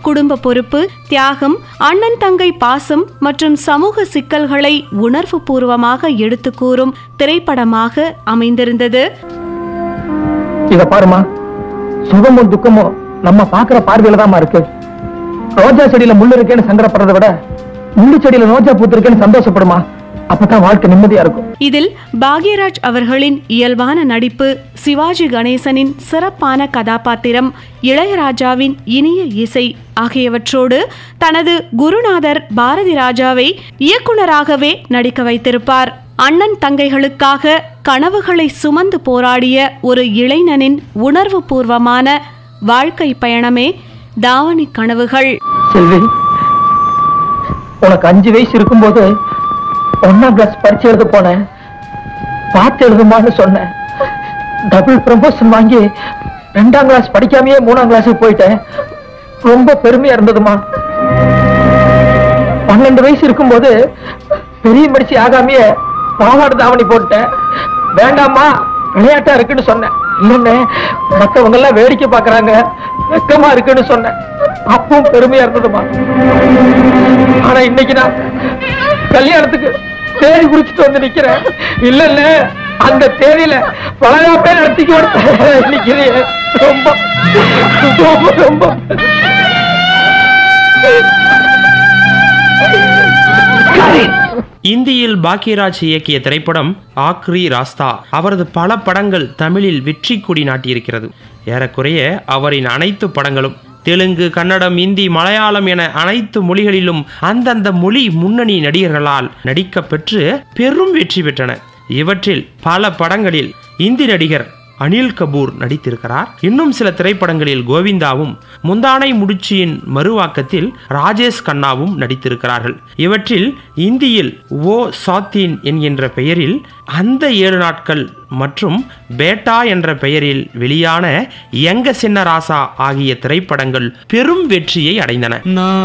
குடும்ப பொறுப்பு தியாகம் அண்ணன் தங்கை பாசம் மற்றும் சமூக சிக்கல்களை உணர்வு பூர்வமாக எடுத்து கூறும் திரைப்படமாக அமைந்திருந்தது இத பாருமா சுகமும் துக்கமும் நம்ம பாக்குற பார்வையில தான் இருக்கு ரோஜா செடியில முள்ளு இருக்கேன்னு சங்கடப்படுறதை விட முள்ளு செடியில ரோஜா பூத்து இருக்கேன்னு சந்தோஷப்படுமா அப்பதான் வாழ்க்கை நிம்மதியா இருக்கும் இதில் பாக்யராஜ் அவர்களின் இயல்பான நடிப்பு சிவாஜி கணேசனின் சிறப்பான கதாபாத்திரம் இளையராஜாவின் இனிய இசை ஆகியவற்றோடு தனது குருநாதர் பாரதி ராஜாவை இயக்குனராகவே நடிக்க வைத்திருப்பார் அண்ணன் தங்கைகளுக்காக கனவுகளை சுமந்து போராடிய ஒரு இளைஞனின் உணர்வு பூர்வமான வாழ்க்கை பயணமே தாவணி கனவுகள் செல்வி உனக்கு அஞ்சு வயசு இருக்கும்போது ஒன்னாம் கிளாஸ் பரிச்சை எழுத போனேன் பார்த்து எழுதுமான்னு சொன்னேன் டபுள் ப்ரமோஷன் வாங்கி ரெண்டாம் கிளாஸ் படிக்காமயே மூணாம் கிளாஸுக்கு போயிட்டேன் ரொம்ப பெருமையா இருந்ததுமா பன்னெண்டு வயசு இருக்கும்போது பெரிய மனுஷி ஆகாமையே பாவாடை தாவணி போட்டேன் வேண்டாம்மா விளையாட்டா இருக்குன்னு சொன்னேன் இல்லன்னு மத்தவங்க எல்லாம் வேடிக்கை பாக்குறாங்க வெக்கமா இருக்குன்னு சொன்னேன் அப்பவும் பெருமையா இருந்ததுமா ஆனா இன்னைக்கு நான் கல்யாணத்துக்கு தேதி குறிச்சிட்டு வந்து நிக்கிறேன் இல்ல இல்ல அந்த தேதியில பலகாப்பே நடத்திக்கு நிக்கிறேன் ரொம்ப ரொம்ப ரொம்ப இந்தியில் பாக்யராஜ் இயக்கிய திரைப்படம் ஆக்ரி ராஸ்தா அவரது பல படங்கள் தமிழில் வெற்றி கொடி நாட்டியிருக்கிறது ஏறக்குறைய அவரின் அனைத்து படங்களும் தெலுங்கு கன்னடம் இந்தி மலையாளம் என அனைத்து மொழிகளிலும் அந்தந்த மொழி முன்னணி நடிகர்களால் நடிக்கப்பெற்று பெரும் வெற்றி பெற்றன இவற்றில் பல படங்களில் இந்தி நடிகர் அனில் கபூர் நடித்திருக்கிறார் இன்னும் சில திரைப்படங்களில் கோவிந்தாவும் முந்தானை முடிச்சியின் மறுவாக்கத்தில் ராஜேஷ் கண்ணாவும் நடித்திருக்கிறார்கள் இவற்றில் இந்தியில் ஓ சாத்தீன் என்கின்ற பெயரில் அந்த ஏழு நாட்கள் மற்றும் பேட்டா என்ற பெயரில் வெளியான எங்க சின்ன ராசா ஆகிய திரைப்படங்கள் பெரும் வெற்றியை அடைந்தன